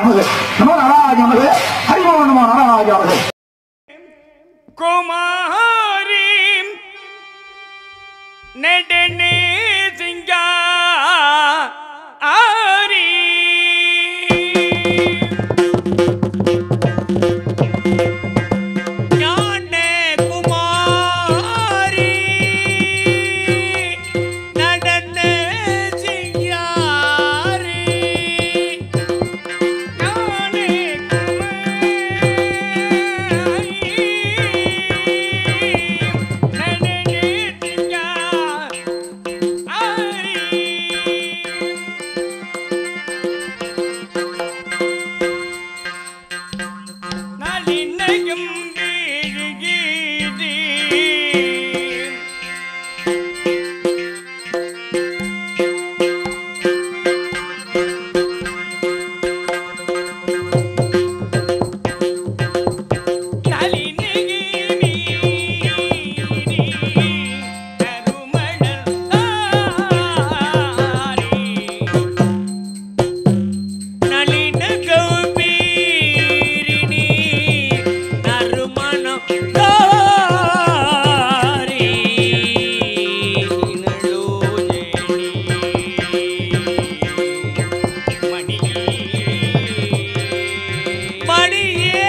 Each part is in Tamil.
நமது நம நாராஜ நமது ஹரிமோ நம நாராஜ நமது குமாரி நெடனே சிங்கா ஆரி ஞான குமாரி நடன சிங்காரி ஞான நலினையும் வீழ்கீதி மணியே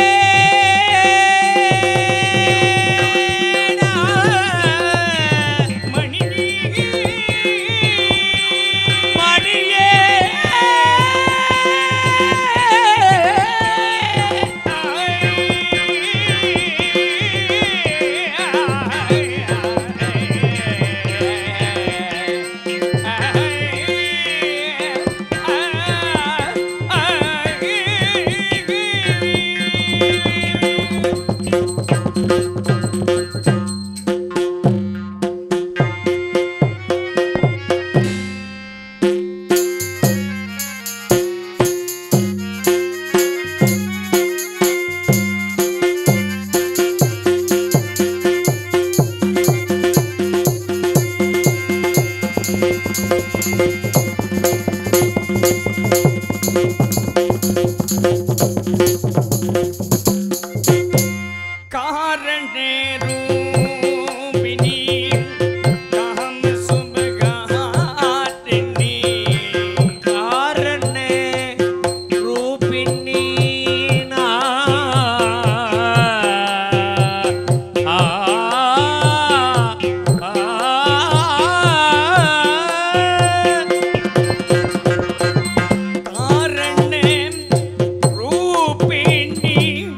காரணரூபிணி காம் சுபகாத்தினி காரண ரூபிணி நா ஆ காரண ரூபிணி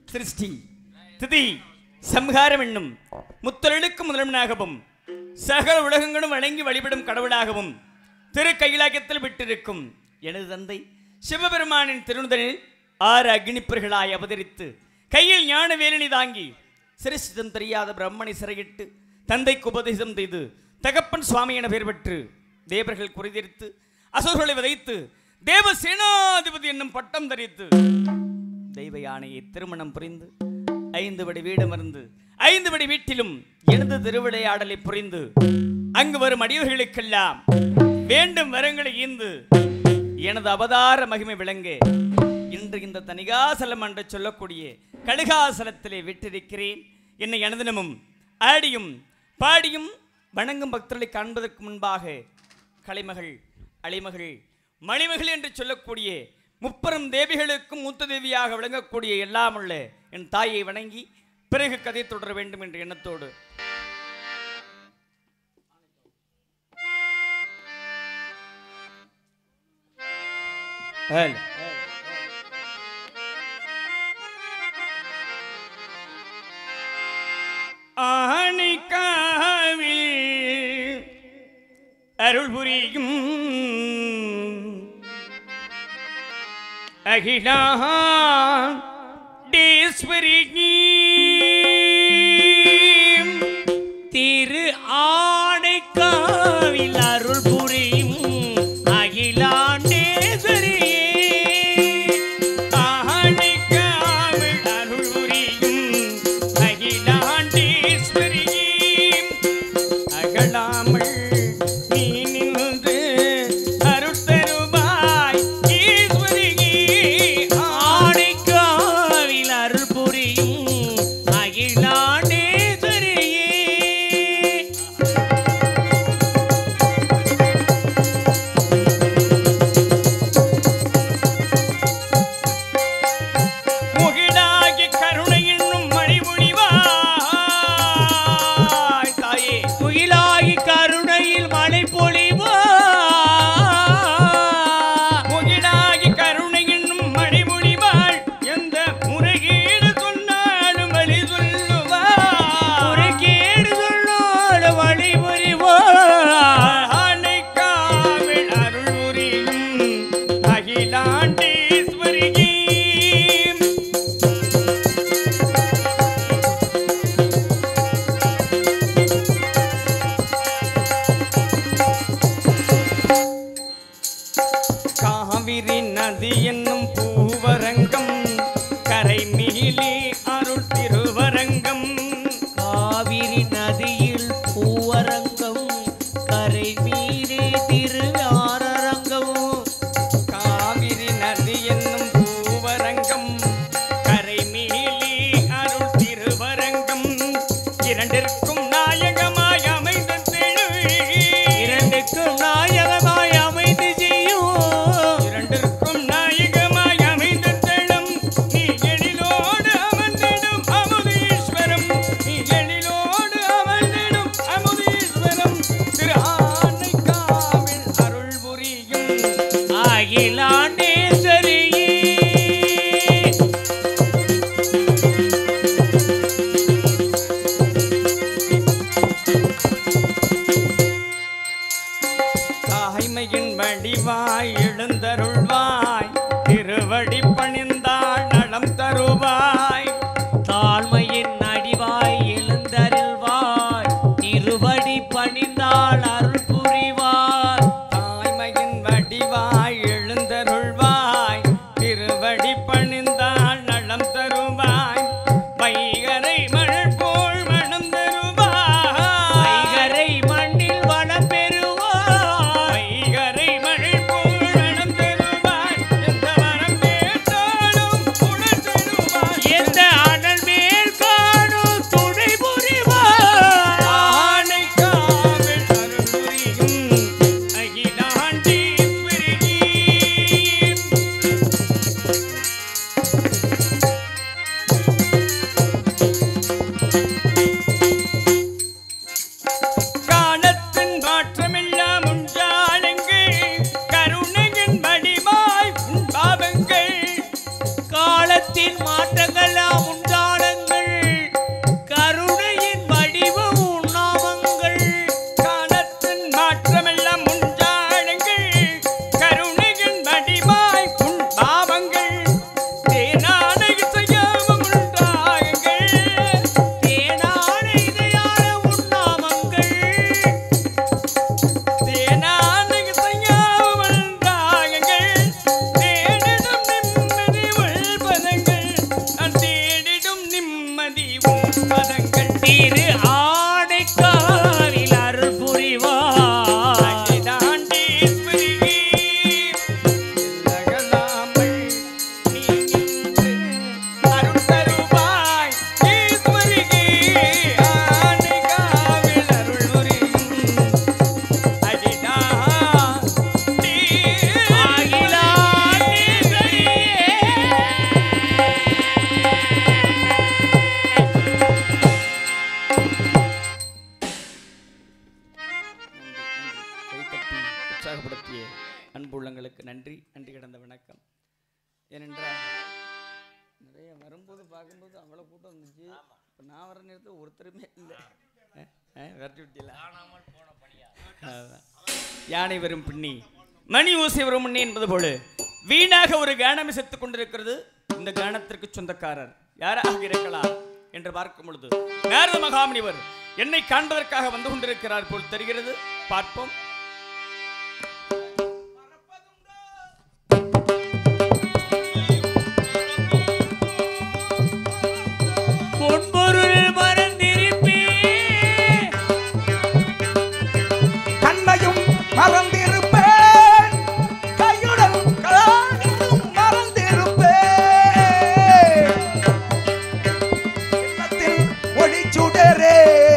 சிருஷ்டி திதி சம்ஹாரம் என்னும் முத்தொழிலுக்கு முதல்வனாகவும் சகல உலகங்களும் வணங்கி வழிபடும் கடவுளாகவும் திரு கைலாயத்தில் விட்டிருக்கும் எனது தந்தை சிவபெருமானின் திருநுதலில் ஆறு அக்னிப்பர்களாய் அவதரித்து கையில் ஞான வேலினி தாங்கி சிரசிதம் தெரியாத பிரம்மனை சிறையிட்டு தந்தைக்கு உபதேசம் செய்து தகப்பன் சுவாமி என பெயர் பெற்று தேவர்கள் குறிதிரித்து அசுரர்களை விதைத்து தேவ சேனாதிபதி என்னும் பட்டம் தரித்து தெய்வ யானையை திருமணம் புரிந்து ஐந்து படி வீடு மருந்து ஐந்து படி வீட்டிலும் எனது திருவிளையாடலை புரிந்து அங்கு வரும் அடியவர்களுக்கெல்லாம் வேண்டும் வரங்களை ஈந்து எனது அவதார மகிமை விளங்க இன்று இந்த தனிகாசலம் என்று சொல்லக்கூடிய கழுகாசலத்திலே விட்டிருக்கிறேன் என்னை அனுதினமும் ஆடியும் பாடியும் வணங்கும் பக்தர்களை காண்பதற்கு முன்பாக கலைமகள் அலைமகள் மணிமகள் என்று சொல்லக்கூடிய முப்பெரும் தேவிகளுக்கும் மூத்த தேவியாக விளங்கக்கூடிய எல்லாம் உள்ள என் தாயை வணங்கி பிறகு கதை தொடர வேண்டும் என்ற எண்ணத்தோடு ஹலோ ஆணிக்காவில் அருள் புரியும் அகிலாண்டேஸ்வரி திரு ஆணைக்காவில் அருள் புரியும் அகிலாண்டேஸ்வரியே ஆணிக்காவில் அருள் புரியும் அகிலாண்டேஸ்வரி அகலாமல் நீ நின்று அருட்தருவாய் ஈஸ்வரியே ஆணைக்காவில் அருள் புரியும் அகிலாண்டேஸ்வரியே முகிடாகி கருணை என்னும் மணிமுடிவாய் தாயே துயிலாகி கருணையில் மழை பொழிவா முகிடாகி கருணை என்னும் மணிமுடிவாள் எந்த முறைகேடு சொன்னாலும் வழி சொல்லுவாய் கேடு சொல்லோடு வழி புரிவா ஆனைக்காவில் அருள் புரியும் அகிலாண்டேஸ்வரியே காவிரி நதி என்னும் பூவரங்கம் கரை மீளி அருள் திருவரங்கம் காவிரி நதியில் பூவரங்கம் கரை மீறி திரு ஆரரங்கம் காவிரி நதி என்னும் பூவரங்கம் கரை மீளி அருள் திருவரங்கம் இரண்டிற்கும் நாயகமாய் அமைந்த தெழுவி இரண்டுக்கும் நாயகமாய் அமைந்து செய்யும் இரண்டிற்கும் நாயகமாய் அமைந்த தெழும் நீ எழிலோடு அமர்ந்திடும் அமுதீஸ்வரம் நீ எழிலோடு அமர்ந்திடும் அமுதீஸ்வரம் திரு ஆனைக்காவில் அருள் புரியும் அகிலாண்டேஸ்வரியே தாய்மையின் வடிவாய் எழுந்தருள்வாய் திருவடி பணிந்தாள் நலம் தருவாய் தாழ்மையின் அடிவாய் எழுந்தருள்வாய் திருவடி பணிந்தாள் அருள் புரிவார் தாய்மையின் வடிவாய் எழுந்தருள்வாய் திருவடி பணிந்தாள் நலம் தருவாய் வைகரை மழை போல் மனம் தருவாய் வைகரை மண்ணில் வளம் பெறுவாய் வைகரை மழை போல் மனம் தருவாய் எந்த வரம் கேட்டாலும் கைத்தட்டி உற்சாகப்படுத்திய அன்பு உள்ளங்களுக்கு நன்றி நன்றி கிடந்த வணக்கம் ஏனென்றால் நிறைய வரும்போது பார்க்கும்போது அவ்வளோ கூட்டம் இருந்துச்சு இப்போ நான் வர நேரத்தில் ஒருத்தருமே இல்லை அஹ், அஹ், விரட்டி விட்டீங்களா அதான். யானை வரும் பின்னி மணி ஊசி வரும் முன்னே என்பது போல வீணாக ஒரு கானம் இசைத்துக் கொண்டிருக்கிறது இந்த கானத்திற்கு சொந்தக்காரர் யாராக இருக்கலாம் என்று பார்க்கும் பொழுது நாரத மகாமுனிவர் என்னை காண்பதற்காக வந்து கொண்டிருக்கிறார் போல் தெரிகிறது பார்ப்போம் பொன்பொருள் மறந்திருப்பே கண்ணையும் மறந்திருப்பேன் கையுடன் காலையும் மறந்திருப்பேன் எண்ணத்தில் ஒளிச்சுடரே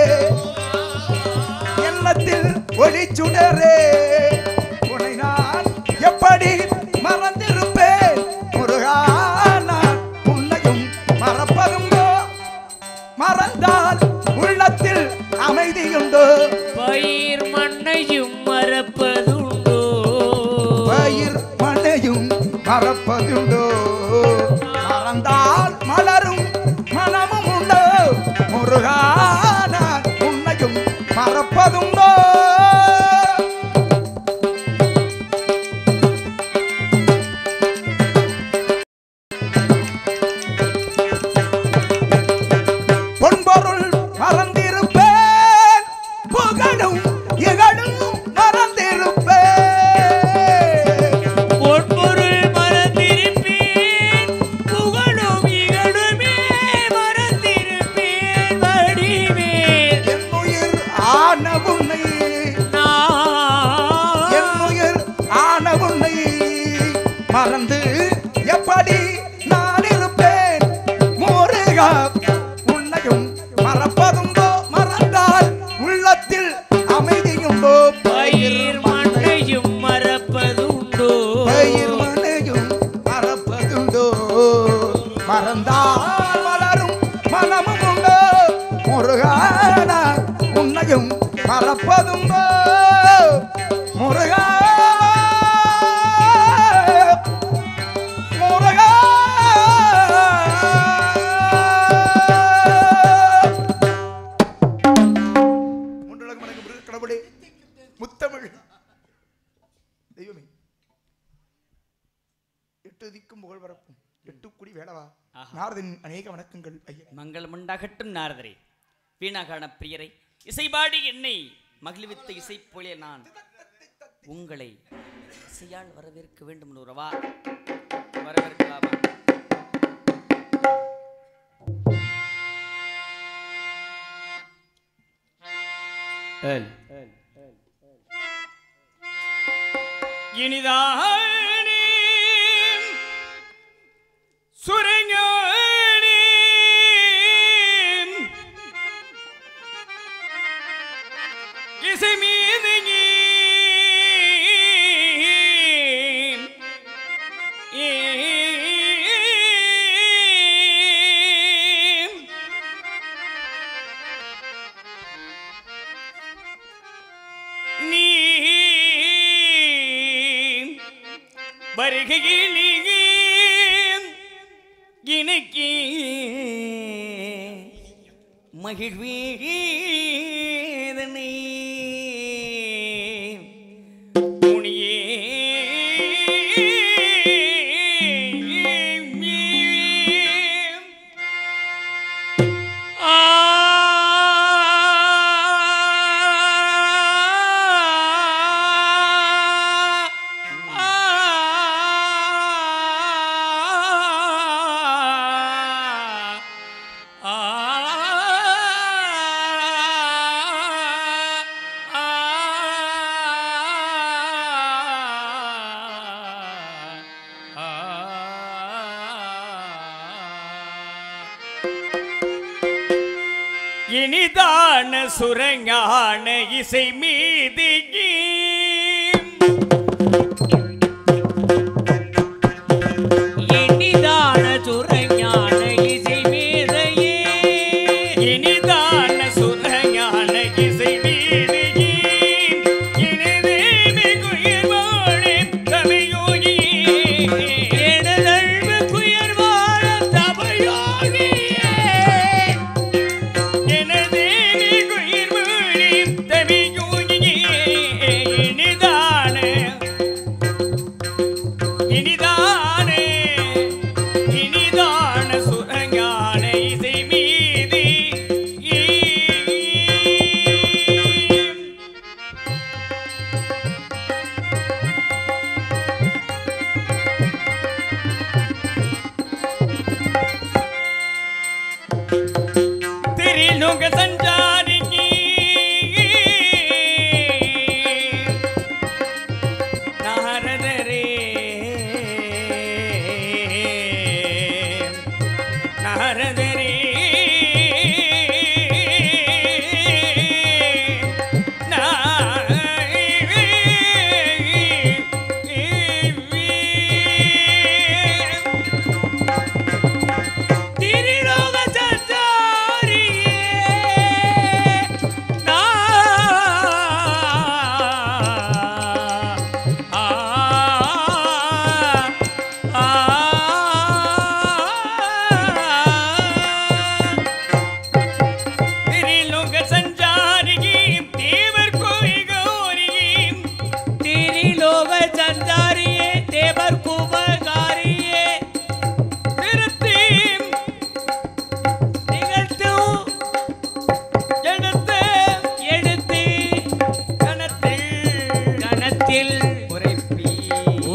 எண்ணத்தில் ஒளிச்சுடரே உன்னை நான் எப்படி மறந்திருப்பேன் முருகா நான் உன்னையும் மறப்பதுண்டோ மறந்தால் உள்ளத்தில் அமைதியுண்டோ பயிர் மண்ணையும் மறப்பதுண்டோ பயிர் மண்ணையும் மறப்பதுண்டோ மறந்தால் மலரும் மனமும் உண்டோ முருகான உன்னையும் மறப்பதுண்டோ பொன்பொருள் மறந்திருப்பேன் புகழும் இகழும் மறந்திருப்பேன் பொன்பொருள் மறந்திருப்பேன் புகழும் இகழுமே மறந்திருப்பேன் வடிவேல் என் உயிர் ஆன உன்னை நான் என் உயிர் ஆன உன்னை மறந்து எப்படி நான் இருப்பேன் முருகா உன்னையும் மறப்பதுண்டோ மறந்தால் உள்ளத்தில் அமைதியுண்டோ பயிர் மண்ணையும் மறப்பதுண்டோ பயிர் மனையும் மறப்பதுண்டோ மறந்தால் வளரும் மனமும் உண்டோ முருகான உன்னையும் மறப்பதுண்டோ முருகா முருகா முன்னுலகம் வணங்கும் முருகக் கடவுளே முத்தமிழ் தெய்வமே எட்டு திக்கும் புகழ் பரப்பும் எட்டுக்குடி வேளவா நாரதின் அநேக வணக்கங்கள் ஐயா மங்களம் உண்டாகட்டும் நாரதரே வீணாகான பிரியரை இசைபாடி என்னை மகிழ்வித்த இசை போலே நான் உங்களை இசையால் வரவேற்க வேண்டும் உறவா வரவேற்கலாமா ஏல். இனிதானே சுரஞானே இசை மீது நீ நீ வருகையிலே எனக்கு மகிழ்வீதனை முனியே ஆ இனிதான சுரஞான இசை மீது இனிதான சுரஞான இசை மேதையே இனிதான சுரஞான இசை மீது இனிதே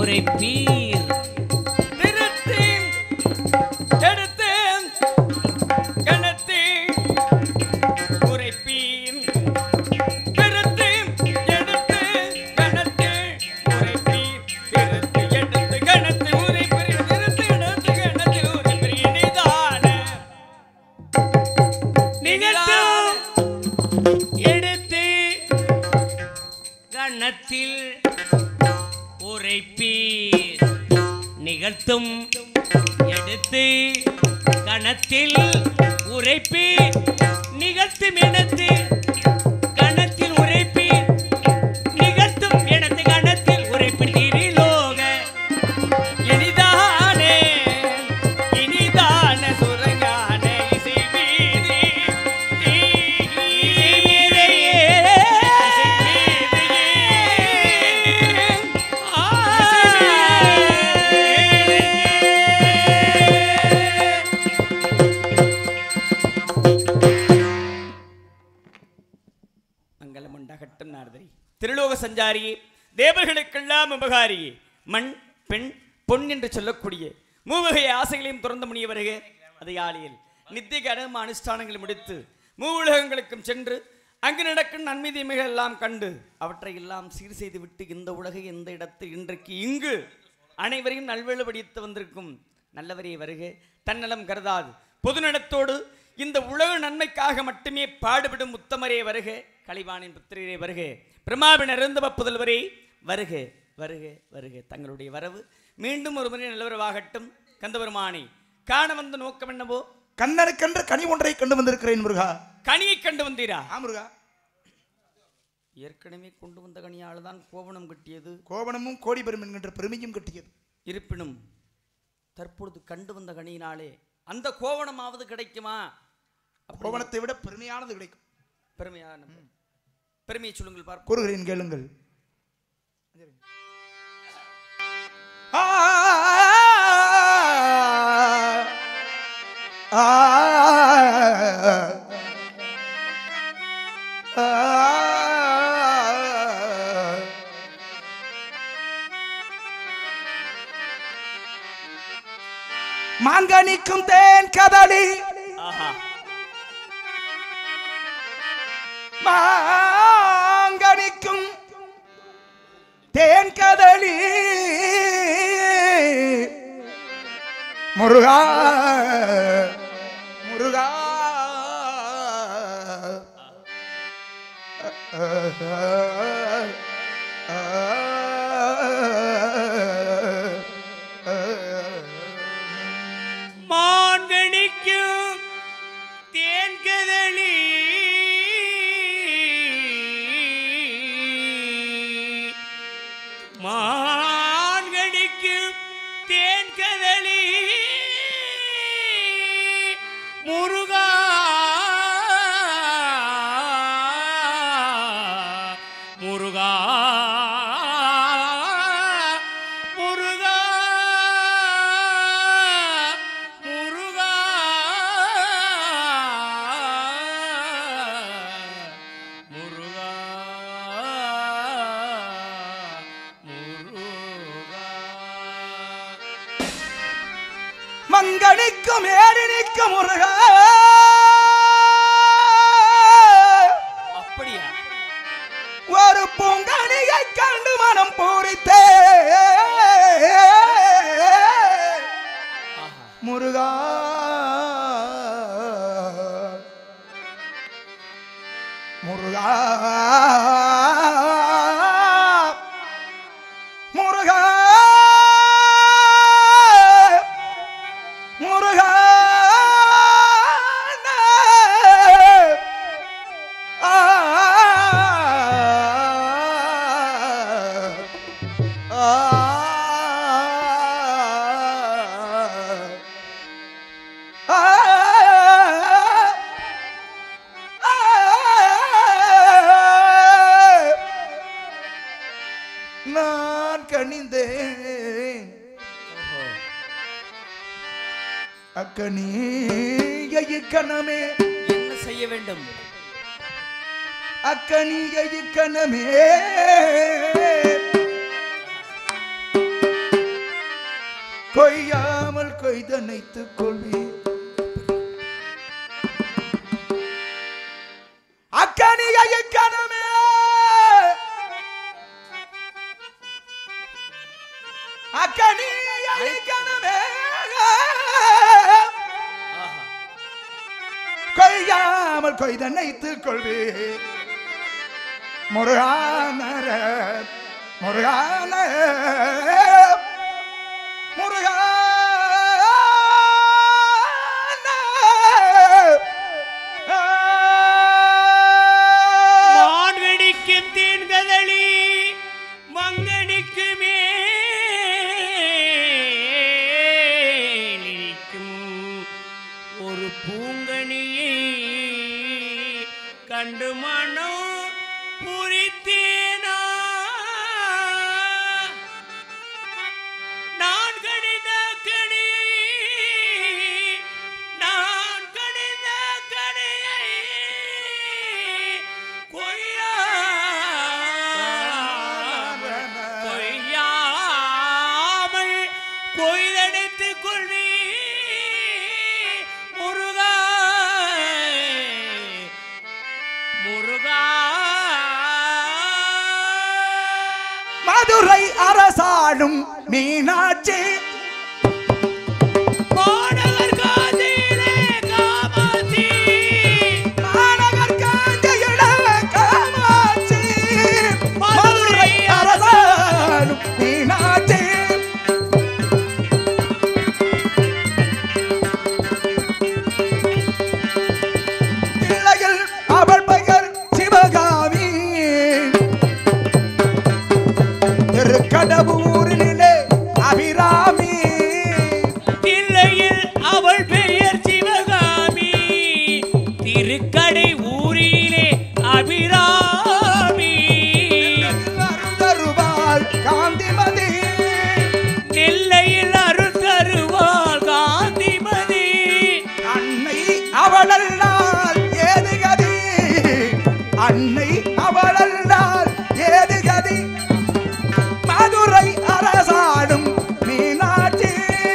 உரைப்பீர் திருத்தி எடுத்து கணத்தி உரைப்பீன் திருத்தி எடுத்து கணத்தி உரைப்பீன் திருத்தி எடுத்து கணத்தி உரைப்பீர் திருத்தி எடுத்து கணத்தி உரைப்பீர் இனிதான நிகழ்த்தும் எடுத்து கணத்தில் உரைப்பீர் நிகழ்த்தும் எடுத்து கணத்தில் உரைப்பீர் நிகழ்த்தும் எடுத்து கணத்தில் உரைப்பீர் நிகழ்த்தும் எடுத்து கணத்தில் உரைப்பீர் திரிலோக இனிதானே இனிதான சுரங்கான இசை வீதி மங்களம் உண்டாகட்டும் நாரதரி திருலோக சஞ்சாரியே தேவர்களுக்கெல்லாம் உபகாரியே மண் பெண் பொன் என்று சொல்லக்கூடிய மூவகை ஆசைகளையும் துறந்த முனிய வருக அதிகாலையில் நித்திய கனம அனுஷ்டானங்களை முடித்து மூவுலகங்களுக்கும் சென்று அங்கு நடக்கும் நன்மை தீமைகள் எல்லாம் கண்டு அவற்றை எல்லாம் சீர் செய்து விட்டு இந்த உலகை இந்த இடத்தில் இன்றைக்கு இங்கு அனைவரையும் நல்வழிபடித்து வந்திருக்கும் நல்லவரே வருக தன்னலம் கருதாது பொதுநலத்தோடு இந்த உலக நன்மைக்காக மட்டுமே பாடுபடும் உத்தமரே வருக கலைவாணின் புத்திரரே வருக பிரமாவின் அருந்தவ புதல்வரே வருக வருக வருக தங்களுடைய வரவு மீண்டும் ஒரு முறை நல்லவரவாகட்டும் கந்தபெருமானை காண வந்த நோக்கம் என்னவோ கண்ணனுக்கென்ற கனி ஒன்றை கண்டு வந்திருக்கிறேன் முருகா கனியை கண்டு வந்தீரா ஆ முருகா ஏற்கனவே கொண்டு வந்த கனியால் தான் கோவணம் கட்டியது கோவணமும் கோடிபெரும் என்கின்ற பெருமையும் கட்டியது இருப்பினும் தற்பொழுது கண்டு வந்த கனியினாலே அந்த கோவணமாவது கிடைக்குமா கோவணத்தை விட பெருமையானது கிடைக்கும் பெருமையான பெருமையை சொல்லுங்கள் பார்ப்போம் கூறுகிறேன் கேளுங்கள் ஆ ஆ மாங்கனிக்கும் தேன் கதலி ஆஹா மாங்கனிக்கும் தேன் கதலி முருகா முருகா மான்கணிக்கும் தேன்கதளி மான்கணிக்கும் தேன்கதளி முருகா முருகா முருகா முருகா முருகா முருகா மங்கனிக்கும் ஏறினிக்கும் முருகா அப்படியா ஒரு பூங்கனியை கண்டு மனம் பூரித்தே ஆஹா முருகா முருகா முருகா முருகா நான் கணிந்தேன் அக்கனியை கணமே என்ன செய்ய வேண்டும் அக்கனியை கணமே கொய்யாமல் கொய்தனைத்துக் கொள்வீர் அக்கனியை கனமே அக்கனியை கனமே கொய்யாமல் கொய்தனைத்துக் கொள்வீர் முருகானர முருகான முருகான மான்கடிக்கு தீன்கதளி மங்கடிக்கு மேலிருக்கும் ஒரு பூங்கனியை கண்டு மனம் புரித்தேனா நான் கணித கணியை நான் கணித கணியை கொய்யாமல் கொய்யாமல் கொய்தெடுத்துக் கொள்வி முருகா முருகா மதுரை அரசாடும் மீனாட்சி மாநகர் காதிலே காமாட்சி மாநகர் காஞ்சியிட காமாட்சி மதுரை அரசாடும் மீனாட்சி தில்லையில் அவள் பெயர் சிவகாமி திருக்கடவுரிலே அபிராமி தில்லையில் அவள் பெயர் சிவகாமி திருக்கடை ஊரிலே அபிராமி தருவாள் காந்திமதி நெல்லையில் அருள் தருவாள் காந்திமதி அன்னை அவளல்லால் ஏது கதி அன்னை அவளல்லால் ஏது கதி மதுரை அரசாடும் மீனாட்சி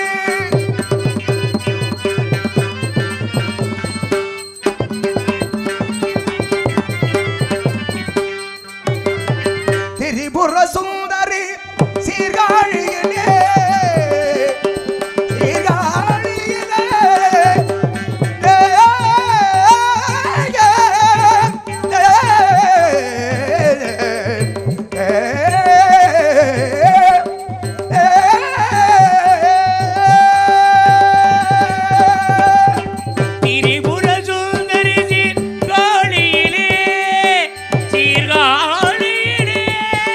திரிபுர சுந்தரி சீர்காழியிலே சீர்காழியிலே ஏ, ஏ, ஏ, ஏ, ஏ. திரிபுர சுந்தரி சீர்காழியிலே சீர்காழியிலே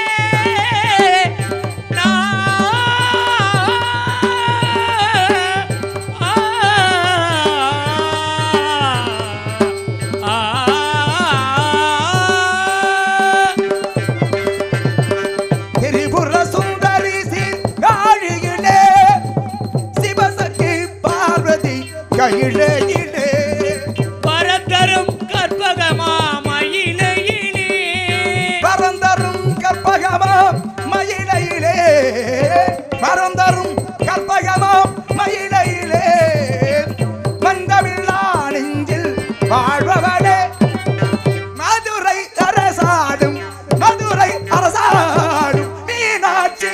திரிபுர சுந்தரி சீர்காழியிலே சிவசக்தி பார்வதி கையிலேயிலே பரத்தரும் கற்பகமா மயிலையிலே பரந்தரும் கற்பகமாம் மயிலையிலே பரந்தரும் கற்பகமாம் மயிலையிலே மந்தமில்லா நெஞ்சில் வாழ்பவனே மதுரை அரசாடும் மதுரை அரசாடும் மீனாட்சி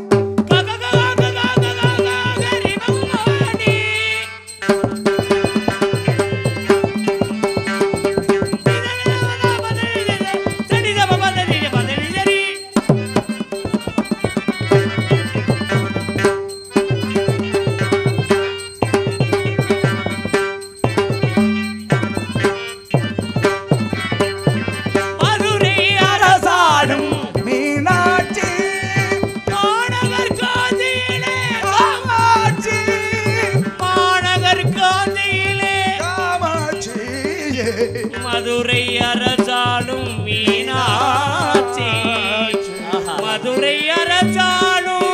மதுரை அரசாடும் மீனாட்சி மாநகர் காந்தியிலே காமாட்சி மாநகர் காந்தியிலே காமாட்சி மதுரை அரசாளும் மீனாட்சி மதுரை அரசாளும்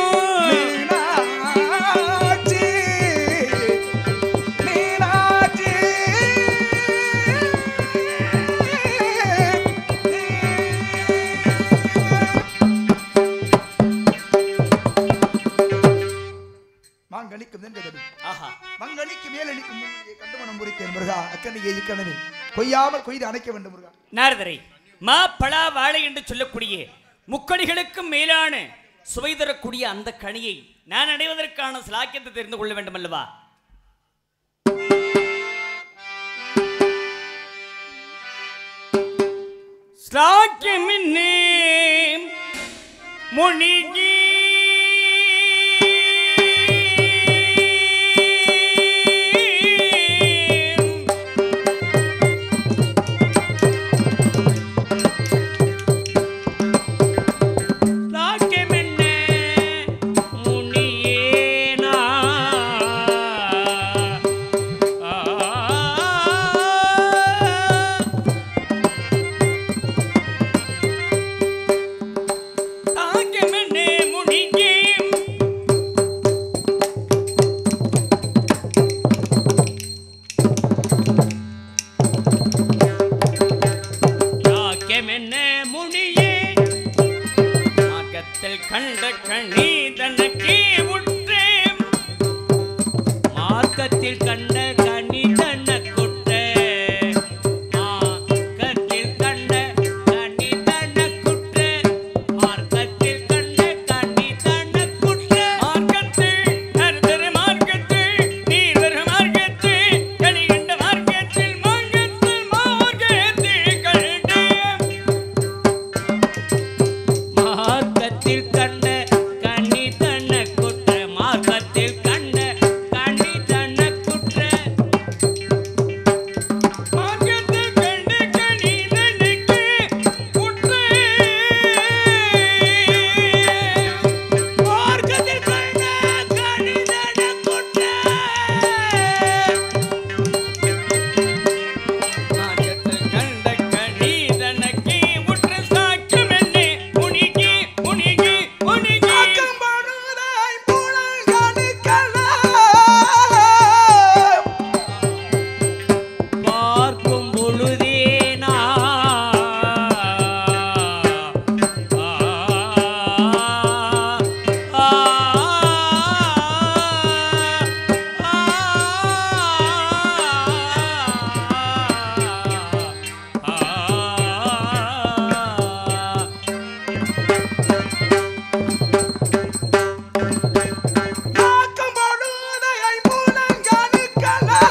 மீனாட்சி மீனாட்சி மாங்கனிக்கும் தென்கதவி ஆஹா மங்கனிக்கு மேலணிக்கும் முன்னிலையை கண்டு மனம் முறித்தேன் முருகா அக்கனியை இக்கணமே கொய்யாமல் கொய்து அணைக்க வேண்டும் முருகா நாரதரை மா பலா வாழை என்று சொல்லக்கூடிய முக்கணிகளுக்கும் மேலான சுவை தரக்கூடிய அந்த கனியை நான் அடைவதற்கான சிலாக்கியத்தை தெரிந்து கொள்ள வேண்டும் அல்லவா ஸ்லாக்கியமின்னே முனிகி லாக்கியமென்ன முனியேனா ஆ தாக்கியமென்னே முனிகி லாக்கியமென்ன முனியே மார்க்கத்தில் கண்ட கணி தனக்கே உற்றேன் மார்க்கத்தில் கண்ட கனிதன குற்ற மார்க்கத்தில் கண்ட கனிதன குற்ற மார்க்கத்தில் கண்ட கனிதன குற்ற மார்க்கத்தில் நருதரு மார்க்கத்தில் நீர்தரு மார்க்கத்தில் கனிகண்ட மார்க்கத்தில் மார்க்கத்தில் மார்க்கத்தில் கண்டு மார்க்கத்தில் கண்ட கனிதன குற்ற மார்க்கத்தில் கண்ட கனிதன குற்ற மார்க்கத்தில் கண்டு கனிதனுக்கு உற்றேன் மார்க்கத்தில் கண்ட கனிதன குற்ற மார்க்கத்தில் கண்ட கனிதனுக்கு உற்ற சாக்கியமென்னே முனிகி முனிகி முனிகி அக்கம்படுதாய் புலங்கணிக்கலாம். பார்க்கும் பொழுதேனா அக்கம்படுதாய் புலங்கணிக்கலாம்.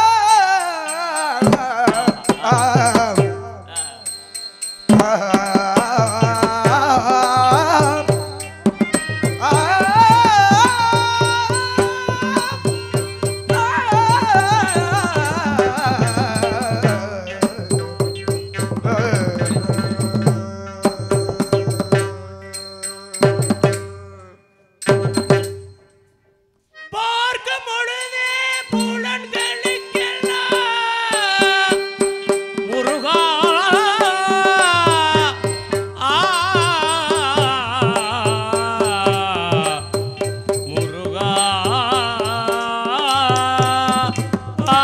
பார்க்கும் பொழுதே புலன்களுக்கெல்லாம் முருகா ஆ முருகா ஆ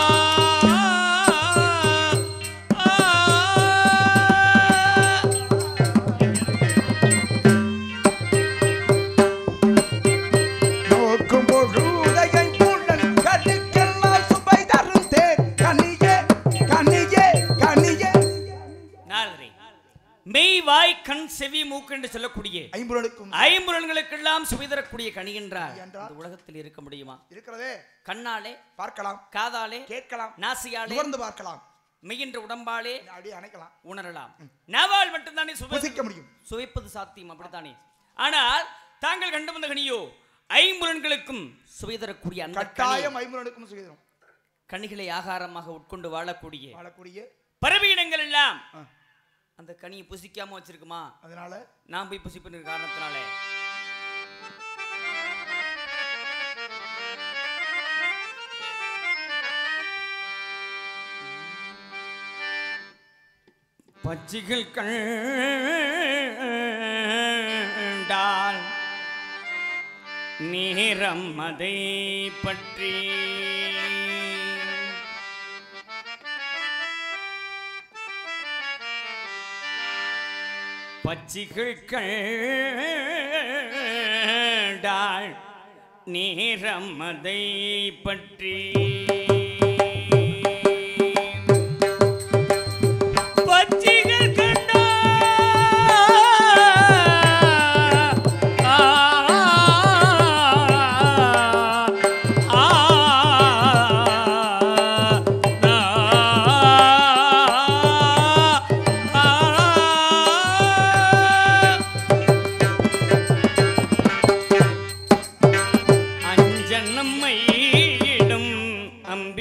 நோக்கும் பொழுதையை புலன் கண்ணுக்கெல்லாம் சுவை தரும் தேன். கனியே, கனியே, கனியே. நாரதரே மெய் வாய் கண் செவி மூக்கு என்று சொல்லக்கூடிய ஐம்புலனுக்கும் ஐம்புலன்களுக்கெல்லாம் சுவை தரக்கூடிய கனி என்றால் என்றால்? இந்த உலகத்தில் இருக்க முடியுமா இருக்கிறதே கண்ணாலே பார்க்கலாம் காதாலே கேட்கலாம் நாசியாலே நுகர்ந்து பார்க்கலாம் மெய்யென்ற உடம்பாலே அப்படியே அணைக்கலாம் உணரலாம் நாவால் மட்டும்தானே சுவை புசிக்க முடியும் சுவைப்பது சாத்தியம் அப்படித்தானே ஆனால் தாங்கள் கண்டு வந்த கனியோ ஐம்புலன்களுக்கும் சுவை தரக்கூடிய அந்த கனி, கட்டாயம் ஐம்புலனுக்கும் சுகிதம் கனிகளை ஆகாரமாக உட்கொண்டு வாழக்கூடிய வாழக்கூடிய பறவையினங்கள் எல்லாம் ஆ. அந்த கனியை புசிக்காம வச்சிருக்குமா அதனால நான் போய் புசிப்பின காரணத்தினாலே பச்சிகள் கண்டால் நேரம் அதை பற்றி பச்சிகள் கண்டால் நேரமதை பற்றி பச்சிகள் கண்டா அஞ்சனம்மையிடும் அம்பி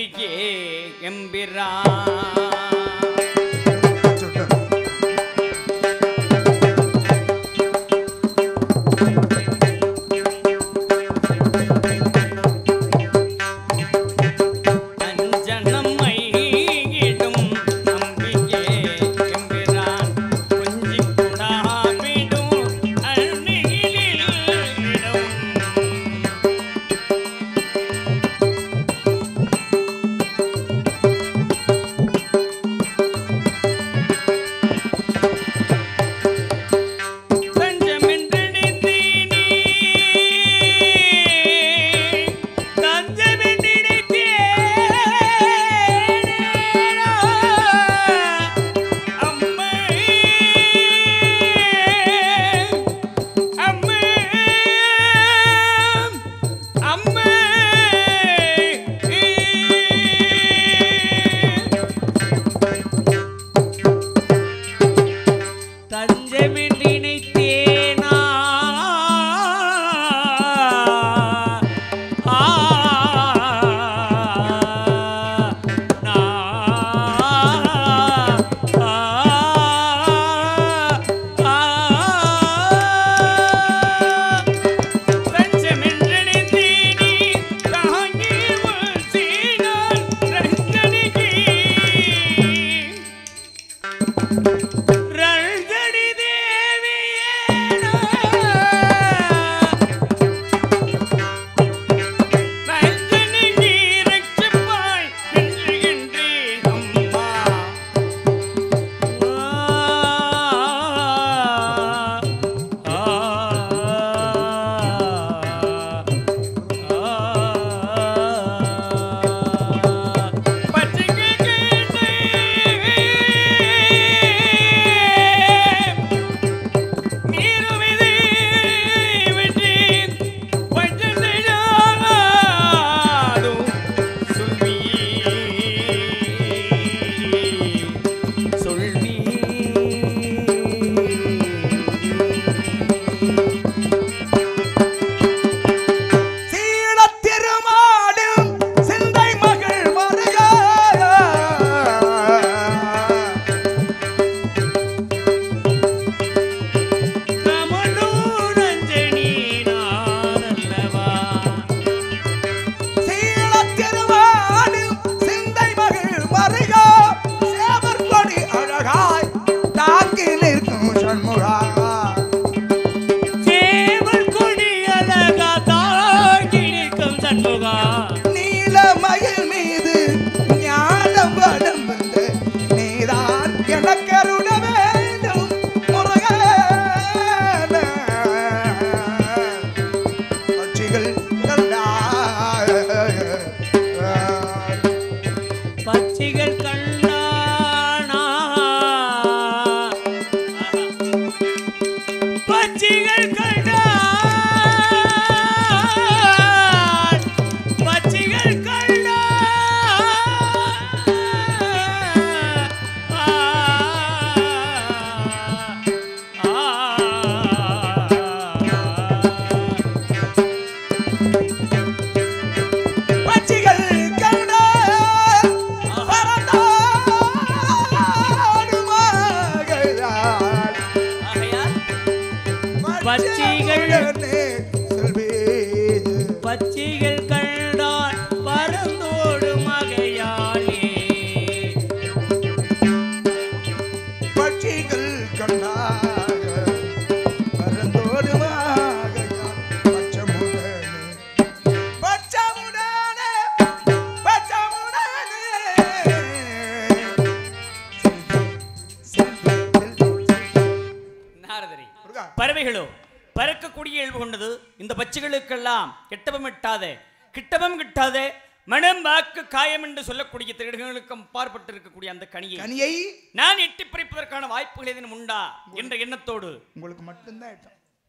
பச்சைகளுக்கெல்லாம் கெட்டவம் எட்டாத கிட்டவம் கிட்டாத மனம் வாக்கு காயம் என்று சொல்லக்கூடிய திருடங்களுக்கும் பார்ப்பட்டு இருக்கக்கூடிய அந்த கனியை கனியை நான் எட்டி பறிப்பதற்கான வாய்ப்புகள் ஏதேனும் உண்டா என்ற எண்ணத்தோடு உங்களுக்கு மட்டும்தான் இட்டம்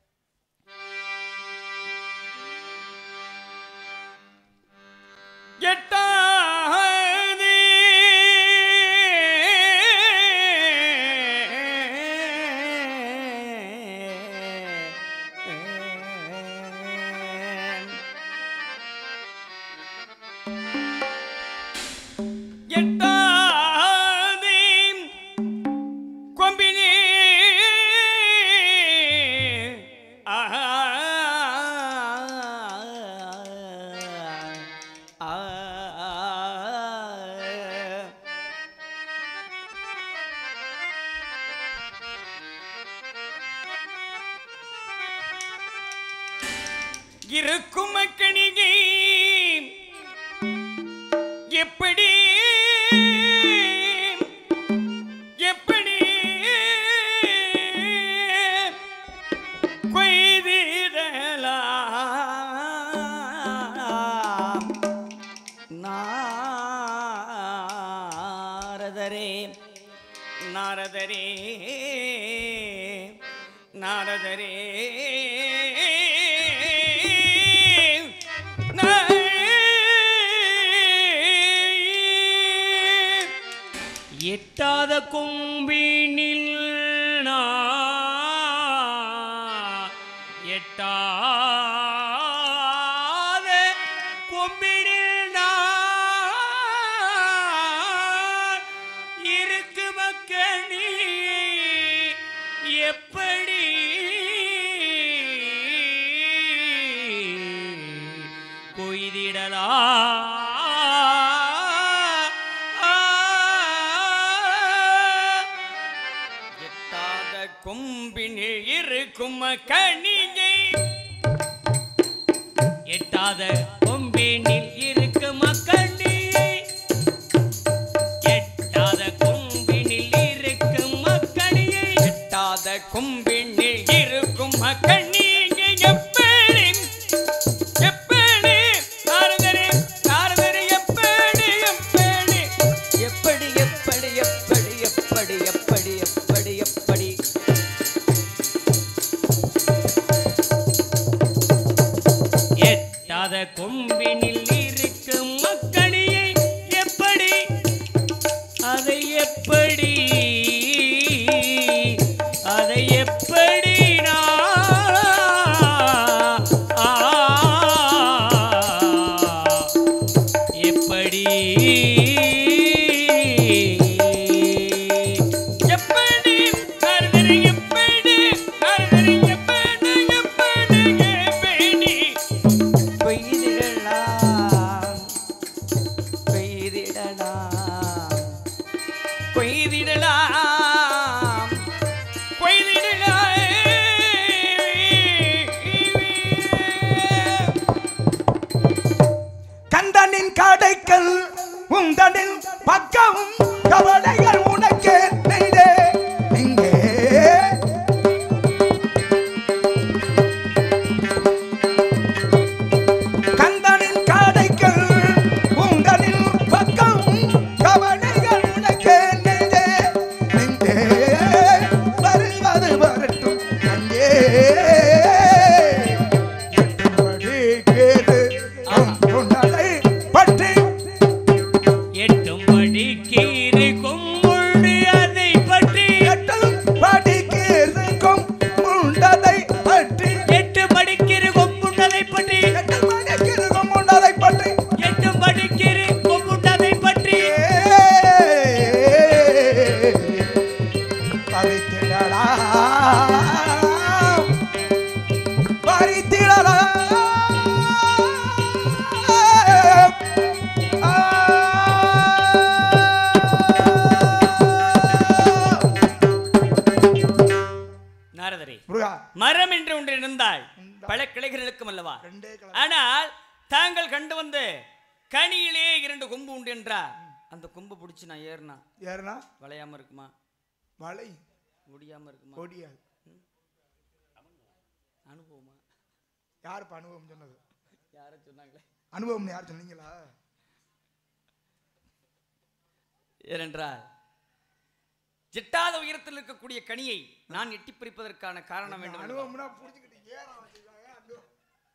எட்டாது எட்டாது கொம்பினே ஆஹா இருக்கும் மக்கணிகை எப்படி எப்படி கொய்திடலாம் நாரதரே நாரதரே நாரதரே எட்டாத கொம்பினில் நான் எட்டாத கொம்பினில் நான் இருக்கு மக்கணி எப்படி கொய்திடலாம் எட்டாத கொம்பினில் இருக்கும் கணிகை எட்டாத கொம்பினில் இருக்கு மக்கணி எட்டாத கொம்பினில் இருக்கு மக்கணியை எட்டாத கொம்பினில் இருக்கும் கணிகை எப்படி எப்படி நாரதரே நாரதரே எப்படி எப்படி எப்படி எப்படி எப்படி எப்படி எப்படி எப்படி எப்படி எட்டாத கொம்பினில் இருக்கு மக்கணியை எப்படி அதை எப்படி அதை எப்படி நான் ஆ, எப்படி எப்படி நாரதரே எப்படி நாரதரே எப்படி எப்படி எப்படி கொய்திடலாம் கொய்திடலாம் கொய்திடலாம் கொய்திடலாம் கந்தனின் கடைக்கல் உந்தனின் பக்கமும் கவலைகள் உனக்கு நெய்தே இங்கே கந்தனின் கடைக்கல் உந்தனின் பக்கமும் கவலைகள் உனக்கு நெய்தே நெய்தே வருவது வரட்டும் அங்கே எட்டும்படி கேடு உன்னலை பற்றி எட்டும் படிக்கீரை கொம்புண்டு அதை பற்றி எட்டும் படிக்கு இருக்கும் உண்டதை பற்றி எட்டு படிக்கிற கொம்புண்டதை பற்றி எட்டும் படிக்கு இருக்கும் உண்டதை பற்றி எட்டும் படிக்கிற கொம்புண்டதை பற்றி பறித்திடலாம் பறித்திடலாம் நாரதரே முருகா மரம் என்று ஒன்று இருந்தால் பல கிளைகளுக்கும் அல்லவா ரெண்டே கலர். ஆனால் தாங்கள் கண்டு வந்து கனியிலே இரண்டு கொம்பு உண்டு என்றார் அந்த கொம்பு பிடிச்சி நான் ஏறினா யாருன்னா வளையாம இருக்குமா மலை முடியாம இருக்குமா கொடியா அனுபவமா யார் இப்ப அனுபவம் சொன்னது யாரும் சொன்னாங்களே அனுபவம் யார் சொன்னீங்களா ஏனென்றால் எட்டாத உயரத்தில் இருக்கக்கூடிய கனியை நான் எட்டி பறிப்பதற்கான காரணம் வேண்டும் அல்லவா? அனுபவம்னா புரிஞ்சுக்கிட்டு ஏன் வச்சிருக்காங்க அனுபவம்.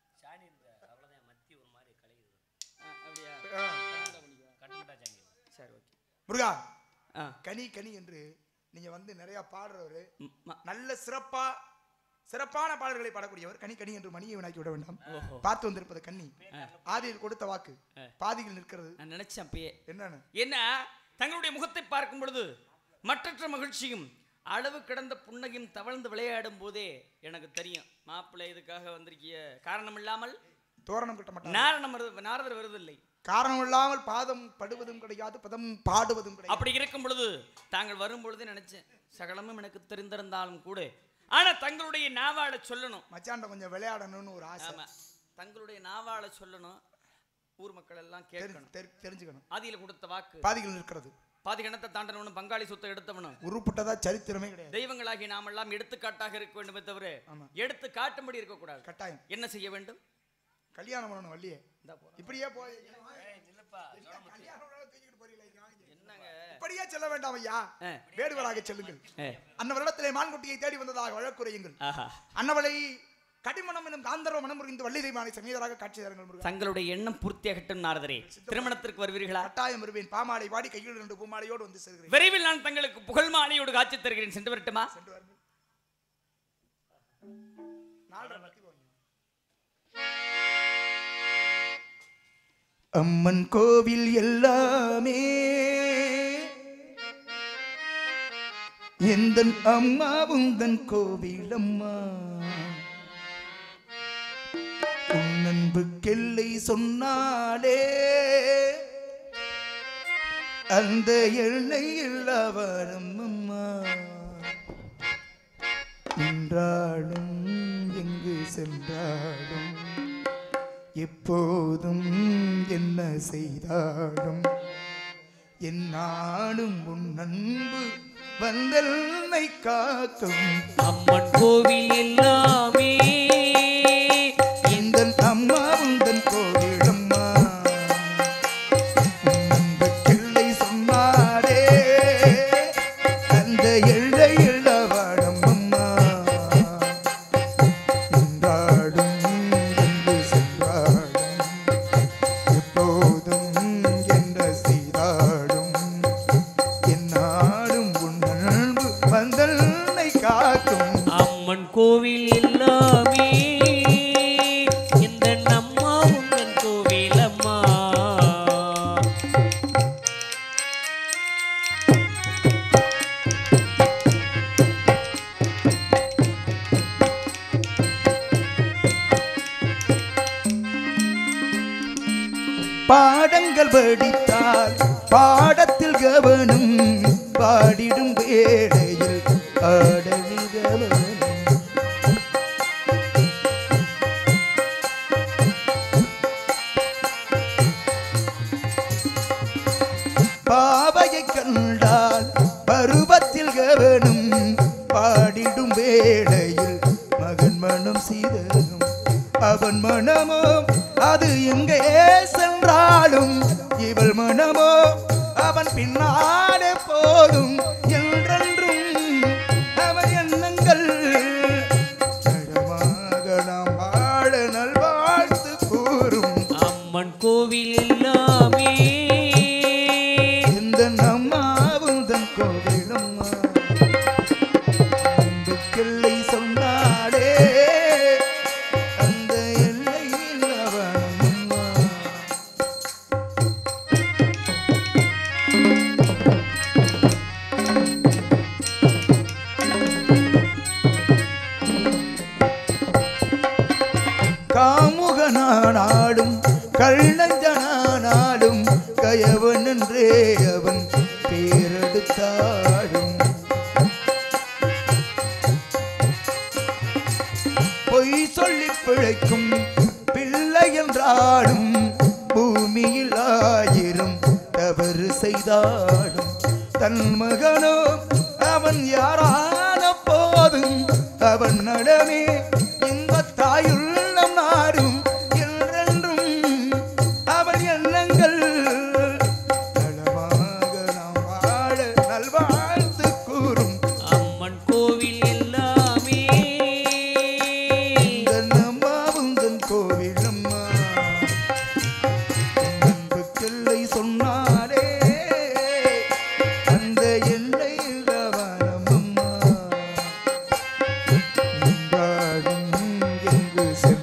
ஆ, அப்படியா ஆ. சரி ஓகே முருகா ஆ கனி கனி என்று நீங்க வந்து நிறைய பாடுறவரு ம், ம- நல்ல சிறப்பா சிறப்பான பாடல்களை பாடக்கூடியவர் கனி கனி என்று மணியை வினாக்கி விட வேண்டாம் ஓஹோ பார்த்து வந்திருப்பது கன்னி ஆ. ஆதியில் கொடுத்த வாக்கு ஆ. பாதியில் நிற்கிறது நான் நினைச்சேன் அப்பயே என்னன்னு என்ன தங்களுடைய முகத்தை பார்க்கும் பொழுது மற்றற்ற மகிழ்ச்சியும் அளவு கடந்த புன்னகையும் தவழ்ந்து விளையாடும் போதே எனக்கு தெரியும் மாப்பிள்ளை இதுக்காக வந்திருக்கிய காரணம் இல்லாமல் தோரணம் கட்ட மாட்டாங்க நாரணம் வருது நாரதர் வருவதில்லை காரணம் இல்லாமல் பாதம் படுவதும் கிடையாது பதம் பாடுவதும் கிடையாது அப்படி இருக்கும் பொழுது தாங்கள் வரும் பொழுது நினைச்சேன் சகலமும் எனக்கு தெரிந்திருந்தாலும் கூட ஆனா தங்களுடைய நாவாள சொல்லணும் மச்சாண்ட கொஞ்சம் விளையாடணும்னு ஒரு ஆசை ஆமா தங்களுடைய நாவாள சொல்லணும் ஊர் மக்கள் எல்லாம் தெரி- கேட்கணும் தெரி- தெரிஞ்சுக்கணும் ஆதியில கொடுத்த வாக்கு பாதிகள் நிற்கிறது பாதி கணத்தை தாண்டனவனும் பங்காளி சொத்தை எடுத்தவனும் உருப்பட்டதா சரித்திரமே கிடையாது தெய்வங்களாகி நாமெல்லாம் எடுத்துக்காட்டாக இருக்க வேண்டுமே தவிர ஆமா. எடுத்து காட்டும்படி இருக்கக்கூடாது கட்டாயம் என்ன செய்ய வேண்டும் கல்யாணம் பண்ணணும் வள்ளியே இந்தா போறேன். இப்படியே போய் கல்யாணம் பண்ணாலும் தூக்கிட்டு போறீங்களே, இங்க வாங்க. என்னங்க இப்படியே செல்ல வேண்டாம் ஐயா ஆ. வேடுவராக செல்லுங்கள் ஏ, அந்த வருடத்திலே மான்குட்டியை தேடி வந்ததாக வழக்குரையுங்கள் ஆஹா அன்னவளை கடிமணம் எனும் காந்தர்வ மனம் புரிந்து வள்ளி தெய்வானை சமீதராக காட்சி தருங்கள் முருகா தங்களுடைய எண்ணம் பூர்த்தியாகட்டும் நாரதரே திருமணத்திற்கு வருவீர்களா கட்டாயம் வருவேன் பாமாலை வாடி கையில் ரெண்டு பூமாலையோடு வந்து சேர்கிறேன் விரைவில் நான் தங்களுக்கு புகழ் மாலையோடு காட்சி தருகிறேன் சென்று வரட்டுமா சென்று வாருங்கள் நாலரை மணிக்கு போவீங்க. அம்மன் கோவில் எல்லாமே எந்த அம்மா உந்தன் கோவில் அம்மா உன் அன்புக்கெல்லை சொன்னாலே அந்த எல்லை இல்லவரும் அம்மா நின்றாலும் எங்கு சென்றாலும் எப்போதும் என்ன செய்தாலும் என்னாலும் உன் அன்பு வந்தல்மை காக்கும் அம்மன் கோவில் எல்லாமே இந்த அம்மா உந்தன் கோவிலம்மா அந்த கிள்ளை சொன்னாரே அந்த எல்லை இளவாடம் அம்மா நின்றாடும் என்று சென்றாடும் எப்போதும் என்ன செய்தாடும் என்னாலும் உன் அன்பு வந்தல்னை காக்கும் அம்மன் கோவில் எல்லாமே இந்த நம்மா உந்தன் கோவில் அம்மா பாடங்கள் படித்தால் பாடத்தில் கவனம் பாடிடும் வேளையில் ஆடலில் கவனம் பாவையை கண்டால் பருவத்தில் கவனம் பாடிடும் வேளையில் மகன் மனம் சீதனும் அவன் மனமோ அது எங்கே சென்றாலும் இவள் மனமோ அவன் பின்னாலே போதும் என்றென்றும் அவன் எண்ணங்கள் நலமாக நாம் வாழ நல்வாழ்த்து கூறும் அம்மன் கோவில் எல்லாமே இந்த நம்மாவும் தன் கோவிலம்மா அந்த கிள்ளை சொன்னாடே அந்த எல்லையில் அவனம்மா காமுகனானாலும் கள்ளஞ்சனானாலும் கயவன் என்றே அவன் பேரெடுத்தாடும் பொய் சொல்லி பிழைக்கும் பிள்ளை என்றாலும் பூமியில் ஆயிரம் தவறு செய்தாடும் தன் மகனோ அவன் யாரான போதும் அவன் நடமே இந்த தாயுள்ளம் நாடி சென்று